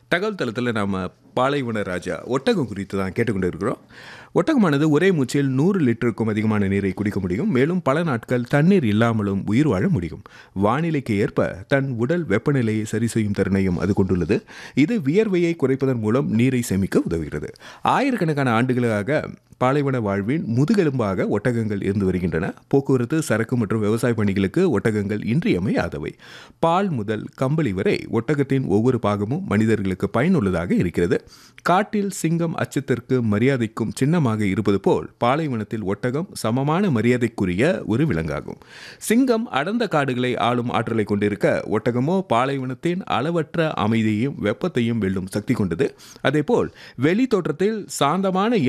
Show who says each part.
Speaker 1: தகவல் தளத்தில் நாம் பாலைவன ராஜா ஒட்டகம் குறித்து தான் கேட்டுக்கொண்டு இருக்கிறோம் ஒட்டகமானது ஒரே மூச்சில் நூறு லிட்டருக்கும் அதிகமான நீரை குடிக்க முடியும் மேலும் பல நாட்கள் தண்ணீர் இல்லாமலும் உயிர் வாழ முடியும் வானிலைக்கு ஏற்ப தன் உடல் வெப்பநிலையை சரி செய்யும் திறனையும் அது கொண்டுள்ளது இது வியர்வையை குறைப்பதன் மூலம் நீரை சேமிக்க உதவுகிறது ஆயிரக்கணக்கான ஆண்டுகளாக பாலைவன வாழ்வின் முதுகெலும்பாக ஒட்டகங்கள் இருந்து வருகின்றன போக்குவரத்து சரக்கு மற்றும் விவசாய பணிகளுக்கு ஒட்டகங்கள் இன்றியமையாதவை பால் முதல் கம்பளி வரை ஒட்டகத்தின் ஒவ்வொரு பாகமும் மனிதர்களுக்கு பயனுள்ளதாக இருக்கிறது காட்டில் சிங்கம் அச்சத்திற்கு மரியாதைக்கும் சின்னமாக இருப்பது போல் பாலைவனத்தில் ஒட்டகம் சமமான மரியாதைக்குரிய ஒரு விலங்காகும் சிங்கம் அடர்ந்த காடுகளை ஆளும் ஆற்றலை கொண்டிருக்க ஒட்டகமோ பாலைவனத்தின் அளவற்ற அமைதியையும் வெப்பத்தையும் வெல்லும் சக்தி கொண்டது அதேபோல் வெளி தோற்றத்தில் சாந்தமான